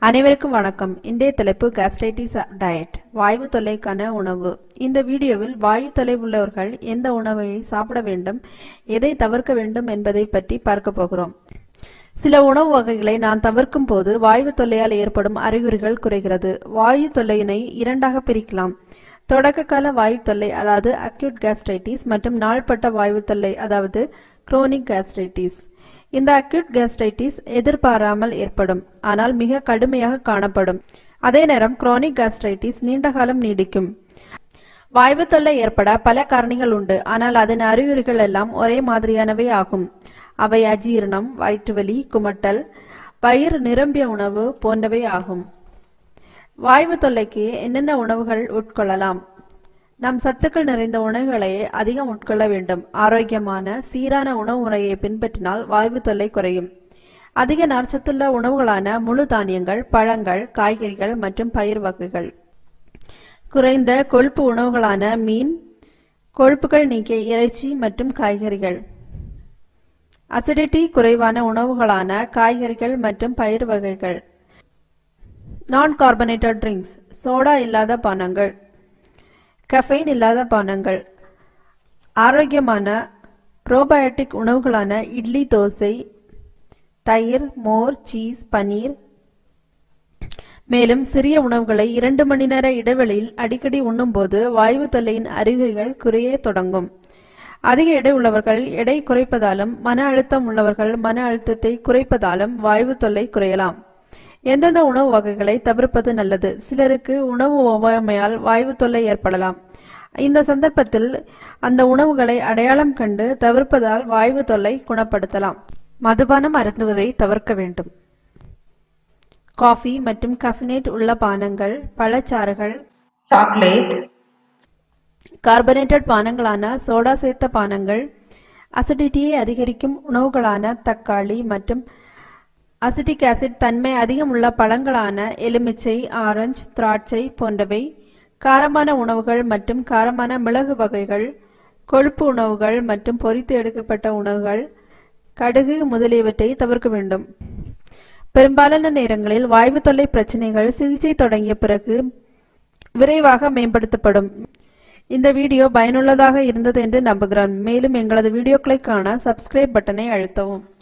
அனைவருக்கும் வணக்கம் இன்றைய தலைப்பு கேஸ்ட்ரைட்டிஸ் டயட் வாயு தொல்லைக்கான உணவு இந்த வீடியோவில் வாயு தொல்லை உள்ளவர்கள் எந்த உணவை சாப்பிட வேண்டும் எதை தவிர்க்க வேண்டும் என்பதை பற்றி பார்க்க போகிறோம் சில உணவு வகைகளை நான் தவிர்க்கும் போது வாயு தொல்லையால் ஏற்படும் அறிகுறிகள் குறைகிறது வாயு தொல்லையினை இரண்டாக பிரிக்கலாம் தொடக்க கால வாயு தொல்லை அதாவது அக்யூட் கேஸ்ட்ரைட்டிஸ் மற்றும் நாள்பட்ட வாயு தொல்லை அதாவது குரோனிக் கேஸ்ட்ரைட்டிஸ் இந்த அக்யூட் கேஸ்ட்ரைட்டிஸ் எதிர்பாராமல் ஏற்படும் ஆனால் மிக கடுமையாக காணப்படும் அதே நேரம் குரோனிக் கேஸ்ட்ரைட்டிஸ் நீண்ட காலம் நீடிக்கும் வாய்வு தொல்லை ஏற்பட பல காரணிகள் உண்டு ஆனால் அதன் அறிகுறிகள் எல்லாம் ஒரே மாதிரியானவை ஆகும் அவை அஜீரணம் வயிற்றுவலி குமட்டல் பயிர் நிரம்பிய உணவு போன்றவை ஆகும் வாய்வு தொல்லைக்கு என்னென்ன உணவுகள் உட்கொள்ளலாம் நம் சத்துக்கள் நிறைந்த உணவுகளை அதிகம் உட்கொள்ள வேண்டும் ஆரோக்கியமான சீரான உணவு முறையை பின்பற்றினால் வாய்வு தொல்லை குறையும் அதிக நார்ச்சத்துள்ள உணவுகளான முழு தானியங்கள் பழங்கள் காய்கறிகள் மற்றும் பயிர் வகைகள் குறைந்த கொழுப்பு உணவுகளான மீன் கொழுப்புகள் நீக்கிய இறைச்சி மற்றும் காய்கறிகள் அசிடிட்டி குறைவான உணவுகளான காய்கறிகள் மற்றும் பயிர் வகைகள் நான் கார்பனேட்டட் ட்ரிங்க்ஸ் சோடா இல்லாத பானங்கள் கஃபைன் இல்லாத பானங்கள் ஆரோக்கியமான ப்ரோபயோட்டிக் உணவுகளான இட்லி தோசை தயிர் மோர் சீஸ் பனீர் மேலும் சிறிய உணவுகளை இரண்டு மணி நேர இடைவெளியில் அடிக்கடி உண்ணும்போது வாயு தொல்லையின் அறிகுறிகள் குறைய தொடங்கும் அதிக எடை உள்ளவர்கள் எடை குறைப்பதாலும் மன அழுத்தம் உள்ளவர்கள் மன அழுத்தத்தை குறைப்பதாலும் வாயு தொல்லை குறையலாம் எந்தெந்த உணவு வகைகளை தவிர்ப்பது நல்லது சிலருக்கு உணவு ஒவ்வாமையால் வாயு தொல்லை ஏற்படலாம் இந்த சந்தர்ப்பத்தில் அந்த உணவுகளை அடையாளம் கண்டு தவிர்ப்பதால் வாயு தொல்லை குணப்படுத்தலாம் மதுபானம் அருந்துவதை தவிர்க்க வேண்டும் காஃபி மற்றும் கஃபினேட் உள்ள பானங்கள் பழச்சாறுகள் chocolate, கார்பனேட்டட் பானங்களான சோடா சேர்த்த பானங்கள் அசிடிட்டியை அதிகரிக்கும் உணவுகளான தக்காளி மற்றும் அசிட்டிக் ஆசிட் தன்மை அதிகம் உள்ள பழங்களான எலுமிச்சை ஆரஞ்சு திராட்சை போன்றவை காரமான உணவுகள் மற்றும் காரமான மிளகு வகைகள் கொழுப்பு உணவுகள் மற்றும் பொரித்து எடுக்கப்பட்ட உணவுகள் கடுகு முதலியவற்றை தவிர்க்க வேண்டும் பெரும்பாலான நேரங்களில் வாய்வு தொல்லை பிரச்சனைகள் சிகிச்சை தொடங்கிய பிறகு விரைவாக மேம்படுத்தப்படும் இந்த வீடியோ பயனுள்ளதாக இருந்தது என்று நம்புகிறேன் மேலும் எங்களது வீடியோக்களை காண சப்ஸ்கிரைப் பட்டனை அழுத்தவும்